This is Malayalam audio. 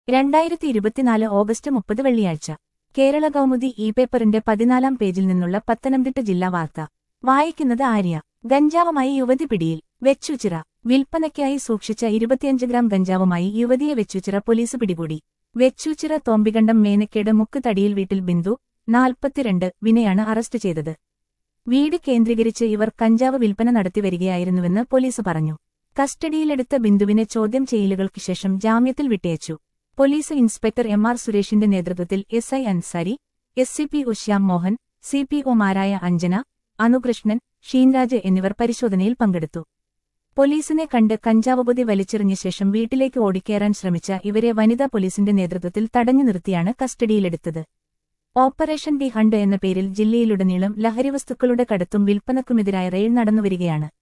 രണ്ടായിരത്തി ഇരുപത്തിനാല് ഓഗസ്റ്റ് മുപ്പത് വെള്ളിയാഴ്ച കേരള കൗമുദി ഇ പേപ്പറിന്റെ പതിനാലാം പേജിൽ നിന്നുള്ള പത്തനംതിട്ട ജില്ലാ വാർത്ത വായിക്കുന്നത് ആര്യ ഗഞ്ചാവുമായി യുവതി പിടിയിൽ വെച്ചുച്ചിറ വിൽപ്പനയ്ക്കായി സൂക്ഷിച്ച ഇരുപത്തിയഞ്ച് ഗ്രാം ഗഞ്ചാവുമായി യുവതിയെ വെച്ചുച്ചിറ പോലീസ് പിടികൂടി വെച്ചൂച്ചിറ തോമ്പികണ്ടം മേനക്കേട് മുക്ക് തടിയിൽ വീട്ടിൽ ബിന്ദു നാൽപ്പത്തിരണ്ട് വിനെയാണ് അറസ്റ്റ് ചെയ്തത് വീട് കേന്ദ്രീകരിച്ച് ഇവർ കഞ്ചാവ് വിൽപ്പന നടത്തിവരികയായിരുന്നുവെന്ന് പോലീസ് പറഞ്ഞു കസ്റ്റഡിയിലെടുത്ത ബിന്ദുവിനെ ചോദ്യം ചെയ്യലുകൾക്ക് ശേഷം ജാമ്യത്തിൽ വിട്ടയച്ചു പോലീസ് ഇൻസ്പെക്ടർ എം ആർ സുരേഷിന്റെ നേതൃത്വത്തിൽ S I Ansari S C P ഉശ്യാം മോഹൻ സി പി ഒമാരായ അഞ്ജന അനുകൃഷ്ണൻ ഷീൻരാജ് എന്നിവർ പരിശോധനയിൽ പങ്കെടുത്തു പോലീസിനെ കണ്ട് കഞ്ചാവുപൊതി വലിച്ചെറിഞ്ഞ ശേഷം വീട്ടിലേക്ക് ഓടിക്കയറാൻ ശ്രമിച്ച ഇവരെ വനിതാ പോലീസിന്റെ നേതൃത്വത്തിൽ തടഞ്ഞു നിർത്തിയാണ് കസ്റ്റഡിയിലെടുത്തത് ഓപ്പറേഷൻ ഡി ഹണ്ട് എന്ന പേരിൽ ജില്ലയിലുടനീളം ലഹരിവസ്തുക്കളുടെ കടത്തും വിൽപ്പനക്കുമെതിരായ റെയ്ഡ് നടന്നുവരികയാണ്